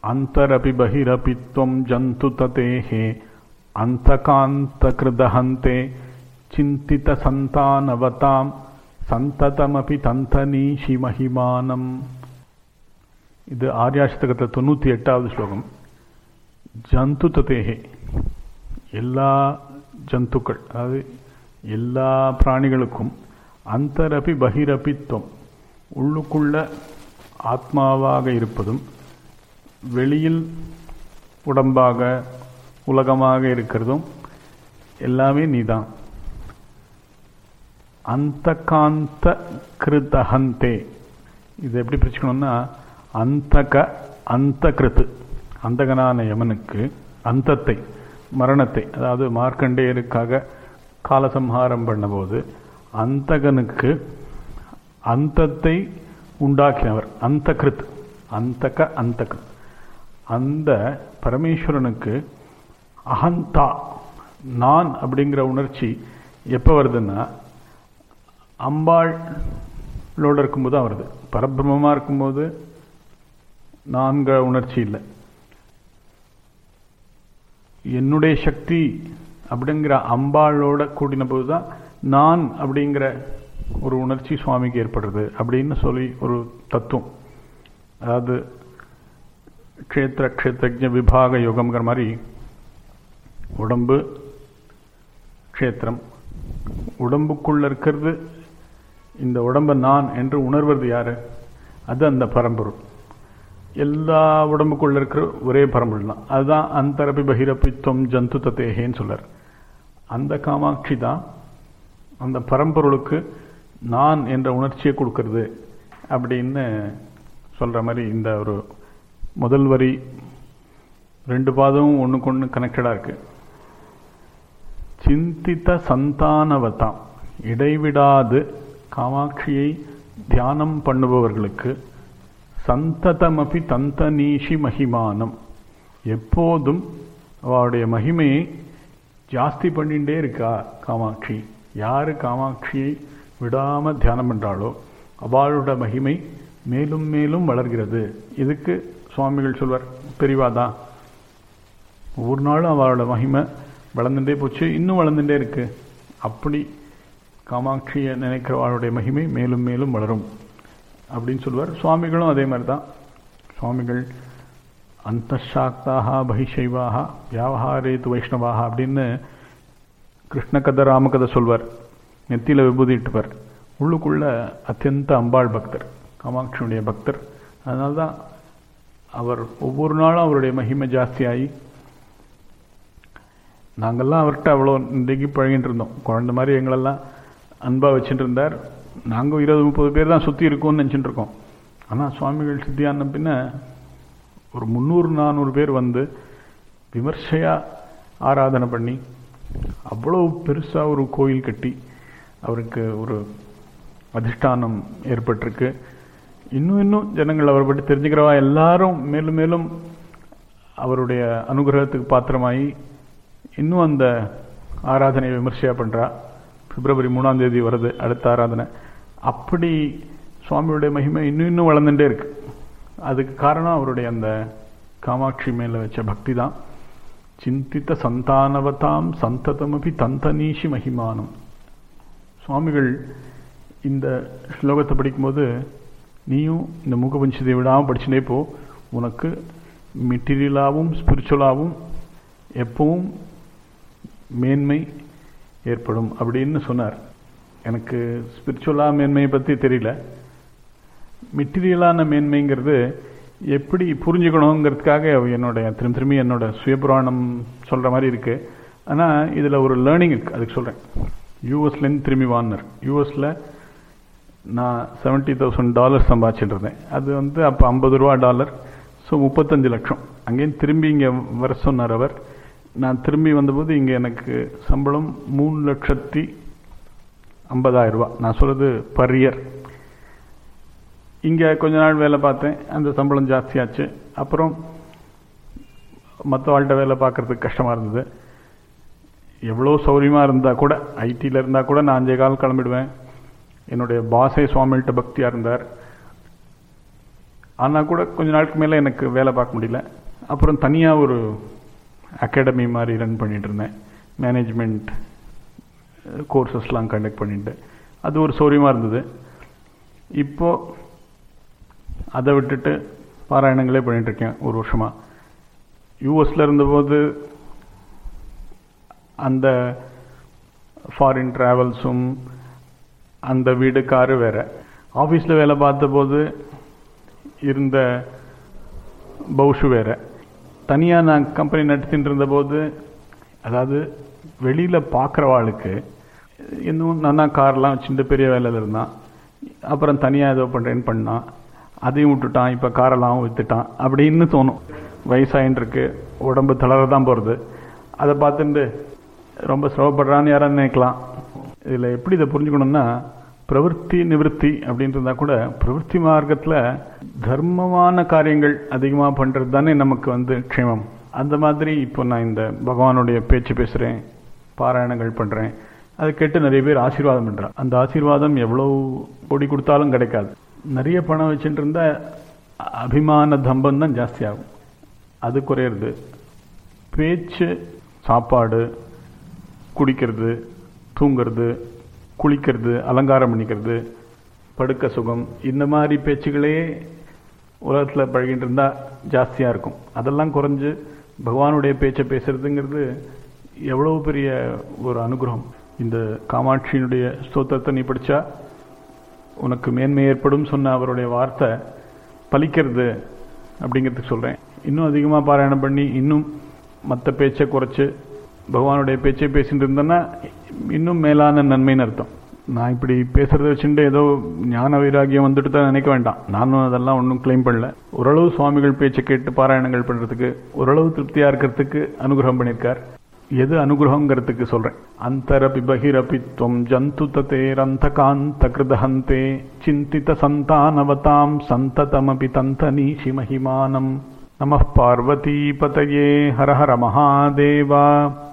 ಅಂತರಪಿ ಬಹಿರಪಿ ತ್ವಂ ಜಂತು ತತೇಹೆ ಅಂತಕಾಂತಕೃದಹಂತೆ ಚಿಂತಿತ ಸಂತಾನವತಾಂ சந்ததமபி தந்தனீஷி மகிமானம் இது ஆர்யாஷ்டகத்தில் தொண்ணூற்றி எட்டாவது ஸ்லோகம் ஜந்து ததேகே எல்லா ஜந்துக்கள் அதாவது எல்லா பிராணிகளுக்கும் அந்தரபி பகிரபித்துவம் உள்ளுக்குள்ள ஆத்மாவாக இருப்பதும் வெளியில் உடம்பாக உலகமாக இருக்கிறதும் எல்லாமே நீதான் அந்த காந்த கிருதஹந்தே இது எப்படி பிரிச்சுக்கணும்னா அந்தக அந்த கிருத்து அந்தகனான யமனுக்கு அந்தத்தை மரணத்தை அதாவது மார்க்கண்டேயருக்காக காலசம்ஹாரம் பண்ணபோது அந்தகனுக்கு அந்தத்தை உண்டாக்கினவர் அந்த கிருத் அந்தக அந்த கிருத் அந்த பரமேஸ்வரனுக்கு அகந்தா நான் அப்படிங்கிற உணர்ச்சி எப்போ வருதுன்னா அம்பாளோடு இருக்கும்போது தான் வருது பரபிரமமாக இருக்கும்போது நான்கிற உணர்ச்சி இல்லை என்னுடைய சக்தி அப்படிங்கிற அம்பாளோட கூட்டின போது தான் நான் அப்படிங்கிற ஒரு உணர்ச்சி சுவாமிக்கு ஏற்படுறது அப்படின்னு சொல்லி ஒரு தத்துவம் அதாவது க்ஷேத்திர க்ஷேத்திரஜ விபாக யோகம்ங்கிற மாதிரி உடம்பு க்ஷேத்திரம் உடம்புக்குள்ள இருக்கிறது இந்த உடம்பை நான் என்று உணர்வது யாரு அது அந்த பரம்பொருள் எல்லா உடம்புக்குள்ள இருக்கிற ஒரே பரம்பொருள் தான் அதுதான் அந்தரபி பகிரபித்துவம் ஜந்து தத்தேகேன்னு சொல்றார் அந்த காமாட்சி தான் அந்த பரம்பொருளுக்கு நான் என்ற உணர்ச்சியை கொடுக்கறது அப்படின்னு சொல்ற மாதிரி இந்த ஒரு முதல் வரி ரெண்டு பாதமும் ஒன்றுக்கு ஒன்று கனெக்டடாக இருக்கு சிந்தித்த சந்தானவதாம் இடைவிடாது காமாட்சியை தியானம் பண்ணுபவர்களுக்கு சந்ததமபி தந்தனீஷி மகிமானம் எப்போதும் அவளுடைய மகிமையை ஜாஸ்தி பண்ணிகிட்டே இருக்கா காமாட்சி யாரு காமாட்சியை விடாம தியானம் பண்றாளோ அவளோட மகிமை மேலும் மேலும் வளர்கிறது இதுக்கு சுவாமிகள் சொல்வார் பெரிவாதான் ஒவ்வொரு நாளும் அவளோட மகிமை வளர்ந்துட்டே போச்சு இன்னும் வளர்ந்துட்டே இருக்கு அப்படி காமாட்சியை நினைக்கிறவாளுடைய மகிமை மேலும் மேலும் வளரும் அப்படின்னு சொல்லுவார் சுவாமிகளும் அதே மாதிரி தான் சுவாமிகள் அந்தஷாக்தாக பகிஷைவாக வியாபகாரேத்து வைஷ்ணவாக அப்படின்னு கிருஷ்ணகதை ராமகதை சொல்வார் நெத்தியில் விபூதி இட்டுப்பார் உள்ளுக்குள்ள அத்தியந்த அம்பாள் பக்தர் காமாட்சியுடைய பக்தர் அதனால தான் அவர் ஒவ்வொரு நாளும் அவருடைய மகிமை ஜாஸ்தியாகி நாங்கள்லாம் அவர்கிட்ட அவ்வளோ இன்றைக்கு பழகிட்டு இருந்தோம் குழந்த மாதிரி எங்களெல்லாம் அன்பாக வச்சுட்டு இருந்தார் நாங்கள் இருபது முப்பது பேர் தான் சுற்றி இருக்கோம்னு நினச்சிட்டு இருக்கோம் ஆனால் சுவாமிகள் சித்தியான பின்ன ஒரு முந்நூறு நானூறு பேர் வந்து விமர்சையாக ஆராதனை பண்ணி அவ்வளோ பெருசாக ஒரு கோயில் கட்டி அவருக்கு ஒரு அதிஷ்டானம் ஏற்பட்டிருக்கு இன்னும் இன்னும் ஜனங்கள் அவரை பற்றி தெரிஞ்சுக்கிறவா எல்லாரும் மேலும் மேலும் அவருடைய அனுகிரகத்துக்கு பாத்திரமாகி இன்னும் அந்த ஆராதனை விமர்சையாக பண்ணுறா பிப்ரவரி மூணாம் தேதி வருது அடுத்த ஆராதனை அப்படி சுவாமியுடைய மகிமை இன்னும் இன்னும் வளர்ந்துட்டே இருக்கு அதுக்கு காரணம் அவருடைய அந்த காமாட்சி மேலே வச்ச பக்தி தான் சிந்தித்த சந்தானவதாம் சந்ததமபி தந்தனீஷி மகிமானம் சுவாமிகள் இந்த ஸ்லோகத்தை படிக்கும்போது நீயும் இந்த மூகபஞ்சதை விடாமல் படிச்சுட்டே போ உனக்கு மெட்டீரியலாகவும் ஸ்பிரிச்சுவலாகவும் எப்பவும் மேன்மை ஏற்படும் அப்படின்னு சொன்னார் எனக்கு ஸ்பிரிச்சுவலாக மேன்மையை பற்றி தெரியல மெட்டீரியலான மேன்மைங்கிறது எப்படி புரிஞ்சுக்கணுங்கிறதுக்காக என்னுடைய திரும்ப திரும்பி என்னோட சுயபுராணம் சொல்கிற மாதிரி இருக்குது ஆனால் இதில் ஒரு லேர்னிங் இருக்குது அதுக்கு சொல்கிறேன் யூஎஸ்லேருந்து திரும்பி வாங்கினார் யூஎஸில் நான் செவன்ட்டி தௌசண்ட் டாலர் சம்பாதிச்சுட்டு இருந்தேன் அது வந்து அப்போ ஐம்பது ரூபா டாலர் ஸோ முப்பத்தஞ்சு லட்சம் அங்கேயும் திரும்பி இங்கே வர சொன்னார் அவர் நான் திரும்பி வந்தபோது இங்கே எனக்கு சம்பளம் மூணு லட்சத்தி ஐம்பதாயிரம் ரூபா நான் சொல்கிறது பர் இயர் இங்கே கொஞ்ச நாள் வேலை பார்த்தேன் அந்த சம்பளம் ஜாஸ்தியாச்சு அப்புறம் மற்ற வாழ்கிட்ட வேலை பார்க்குறதுக்கு கஷ்டமாக இருந்தது எவ்வளோ சௌரியமாக இருந்தால் கூட ஐடியில் இருந்தால் கூட நான் அஞ்சே கால் கிளம்பிடுவேன் என்னுடைய பாசே சுவாமிகிட்ட பக்தியாக இருந்தார் ஆனால் கூட கொஞ்ச நாளுக்கு மேலே எனக்கு வேலை பார்க்க முடியல அப்புறம் தனியாக ஒரு அகாடமி மாதிரி ரன் பண்ணிட்டு இருந்தேன் மேனேஜ்மெண்ட் கோர்சஸ்லாம் கண்டக்ட் பண்ணிட்டு அது ஒரு சௌரியமாக இருந்தது இப்போ அதை விட்டுட்டு பாராயணங்களே பண்ணிட்டு இருக்கேன் ஒரு வருஷமா யூஎஸ்ல இருந்தபோது அந்த ஃபாரின் ட்ராவல்ஸும் அந்த வீடு காரு வேற ஆஃபீஸில் வேலை பார்த்தபோது இருந்த பவுஷு வேற தனியாக நான் கம்பெனி நடத்திட்டு இருந்தபோது அதாவது வெளியில் பார்க்குறவாளுக்கு இன்னும் நான் கார்லாம் வச்சுட்டு பெரிய வேலையில் இருந்தான் அப்புறம் தனியாக ஏதோ பண்ணுறேன்னு பண்ணான் அதையும் விட்டுட்டான் இப்போ காரெல்லாம் வித்துட்டான் அப்படின்னு தோணும் வயசாயின்னு இருக்கு உடம்பு தளர தான் போகிறது அதை பார்த்துட்டு ரொம்ப சிரமப்படுறான்னு யாராவது நினைக்கலாம் இதில் எப்படி இதை புரிஞ்சுக்கணும்னா பிரவൃத்தி நிவൃத்தி அப்படின்றதா கூட பிரவೃத்தி மார்க்கத்தில் தர்மமான காரியங்கள் அதிகமாக பண்ணுறது தானே நமக்கு வந்து க்ஷேமம் அந்த மாதிரி இப்போ நான் இந்த பகவானுடைய பேச்சு பேசுகிறேன் பாராயணங்கள் பண்ணுறேன் அதை கேட்டு நிறைய பேர் ஆசீர்வாதம் பண்ணுறான் அந்த ஆசீர்வாதம் எவ்வளோ கோடி கொடுத்தாலும் கிடைக்காது நிறைய பணம் வச்சுட்டு இருந்தா அபிமான தம்பம் தான் ஜாஸ்தி ஆகும் அது குறையிறது பேச்சு சாப்பாடு குடிக்கிறது தூங்கிறது குளிக்கிறது அலங்காரம் பண்ணிக்கிறது படுக்க சுகம் இந்த மாதிரி பேச்சுகளே உலகத்தில் பழகிட்டு இருந்தால் ஜாஸ்தியாக இருக்கும் அதெல்லாம் குறைஞ்சு பகவானுடைய பேச்சை பேசுறதுங்கிறது எவ்வளோ பெரிய ஒரு அனுகிரகம் இந்த காமாட்சியினுடைய ஸ்தோத்திரத்தை நீ படித்தா உனக்கு மேன்மை ஏற்படும் சொன்ன அவருடைய வார்த்தை பலிக்கிறது அப்படிங்கிறதுக்கு சொல்கிறேன் இன்னும் அதிகமாக பாராயணம் பண்ணி இன்னும் மற்ற பேச்சை குறைச்சு பகவானுடைய பேச்சை பேசிட்டு இருந்தேன்னா இன்னும் மேலான நன்மைன்னு அர்த்தம் நான் இப்படி பேசுறத வச்சுட்டு ஏதோ ஞான வைராகியம் வந்துட்டு தான் நினைக்க வேண்டாம் நானும் அதெல்லாம் ஒன்றும் கிளைம் பண்ணல ஓரளவு சுவாமிகள் பேச்சை கேட்டு பாராயணங்கள் பண்ணுறதுக்கு ஓரளவு திருப்தியாக இருக்கிறதுக்கு அனுகிரகம் பண்ணியிருக்கார் எது அனுகிரகங்கிறதுக்கு சொல்றேன் அந்தரபி பகிரபித்வம் ஜந்து ததேரந்தகாந்த கிருதஹந்தே சிந்தித சந்தானவதாம் சந்ததமபி தந்தனீஷி மகிமானம் நம பார்வதி பதயே ஹர ஹர மகாதேவா